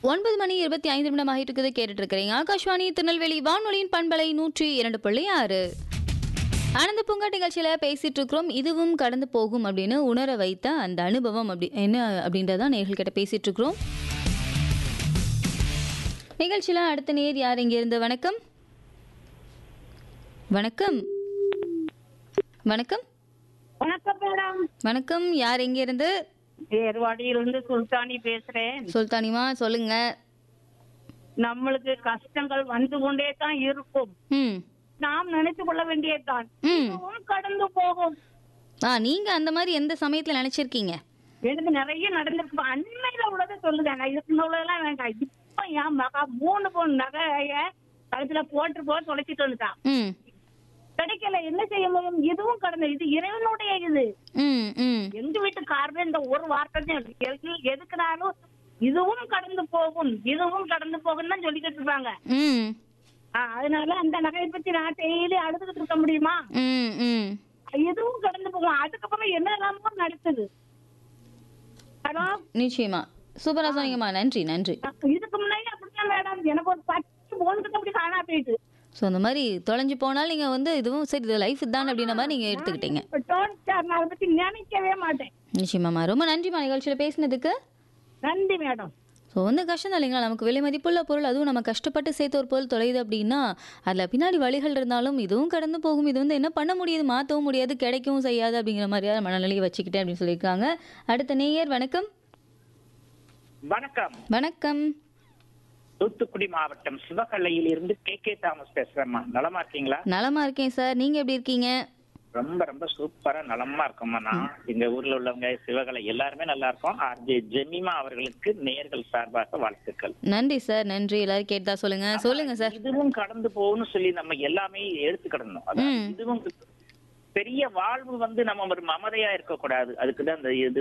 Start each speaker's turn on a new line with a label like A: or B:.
A: ஒன்பது மணி இருபத்தி ஐந்து நிமிடம் ஆகிட்டு இருக்குது கேட்டுட்டு இருக்கிறீங்க ஆகாஷ்வாணி திருநெல்வேலி வானொலியின் பண்பலை நூற்றி இரண்டு புள்ளி ஆறு ஆனந்த பூங்கா நிகழ்ச்சியில பேசிட்டு இருக்கிறோம் இதுவும் கடந்து போகும் அப்படின்னு உணர வைத்த அந்த அனுபவம் அப்படி என்ன அப்படின்றதான் நேர்கள் கிட்ட பேசிட்டு இருக்கிறோம் நிகழ்ச்சியில அடுத்த நேர் யார் இங்க இருந்து வணக்கம் வணக்கம் வணக்கம்
B: வணக்கம் மேடம்
A: வணக்கம் யார் எங்க இருந்து
B: ஏர்வாடியிலிருந்து சுல்தானி பேசுறேன்
A: சுல்தானிமா சொல்லுங்க
B: நம்மளுக்கு கஷ்டங்கள் வந்து கொண்டே தான் இருக்கும்
A: ம்
B: நாம் நினைத்து கொள்ள வேண்டியதுதான்
A: ம்
B: இதுவும் கடந்து போகும்
A: ஆ நீங்க அந்த மாதிரி எந்த சமயத்துல நினைச்சிருக்கீங்க
B: எனக்கு நிறைய நடந்திருக்கு அண்மையில உள்ளதை சொல்லுங்க நான் இதுக்கு உள்ளதெல்லாம் வேண்டாம் இப்ப என் மகா மூணு பொண்ணு நகைய கழுத்துல போட்டு போக தொலைச்சிட்டு வந்துட்டான்
A: ம்
B: கிடைக்கல என்ன செய்ய முடியும் இதுவும் கடந்து இது இறைவனுடைய இது
A: ம் ம்
B: எங்க வீட்டுக்காரரு இந்த ஒரு வார்த்தை தான் எது- எதுக்குனாலும் இதுவும் கடந்து போகும் இதுவும் கடந்து போகும் தான் சொல்லிக்கிட்டு இருப்பாங்க
A: ம்
B: ஆ, அதனால அந்த நகையை பத்தி நான் டெய்லி அழுதுகிட்டு இருக்க முடியுமா
A: ம் ம்
B: இதுவும் கடந்து போகும் அதுக்கப்புறம் என்ன எல்லாமோ நடக்குது ஹலோ
A: நிச்சயமா சூப்பரா சொன்னீங்கம்மா நன்றி நன்றி
B: இதுக்கு முன்னாடி அப்படிதான் மேடம் எனக்கு ஒரு பத்து போன் கிட்ட அப்படி காணா போயிட்டு
A: ஸோ அந்த மாதிரி தொலைஞ்சு போனால் நீங்கள் வந்து இதுவும் சரி இது லைஃப் தான் அப்படின்ற மாதிரி நீங்கள் எடுத்துக்கிட்டீங்க
B: இப்ப தோணுச்சார் நான் அதை பத்தி நினைக்கவே மாட்டேன்
A: நிச்சயமாம்மா ரொம்ப நன்றிம்மா நிகழ்ச்சியில் பேசினதுக்கு
B: நன்றி மேடம்
A: ஸோ வந்து கஷ்டம் தான் இல்லைங்களா நமக்கு விலை மதிப்புள்ள பொருள் அதுவும் நம்ம கஷ்டப்பட்டு சேர்த்த ஒரு பொருள் தொலையுது அப்படின்னா அதில் பின்னாடி வழிகள் இருந்தாலும் இதுவும் கடந்து போகும் இது வந்து என்ன பண்ண முடியாது மாற்றவும் முடியாது கிடைக்கவும் செய்யாது அப்படிங்கிற மாதிரியான மனநிலையை வச்சுக்கிட்டேன் அப்படின்னு சொல்லியிருக்காங்க அடுத்த நேயர் வணக்கம்
C: வணக்கம்
A: வணக்கம்
C: தூத்துக்குடி மாவட்டம் சிவகல்லையில் இருந்து கே கே தாமஸ் பேசுறேம்மா நலமா இருக்கீங்களா
A: நலமா இருக்கேன் சார் நீங்கள் எப்படி இருக்கீங்க
C: ரொம்ப ரொம்ப சூப்பரா நலமா இருக்கோம்மா நான் எங்க ஊர்ல உள்ளவங்க சிவகலை எல்லாருமே நல்லா இருக்கோம் ஆர்ஜே ஜெமிமா அவர்களுக்கு நேர்கள் சார்பாக வாழ்த்துக்கள்
A: நன்றி சார் நன்றி எல்லாரும் கேட்டதா சொல்லுங்க சொல்லுங்க சார்
C: இதுவும் கடந்து போகும்னு சொல்லி நம்ம எல்லாமே எடுத்துக்கிடணும் அதாவது
A: ம்.
C: இதுவும் பெரிய வாழ்வு வந்து நம்ம ஒரு மமதையா இருக்கக்கூடாது அதுக்குதான் அந்த இது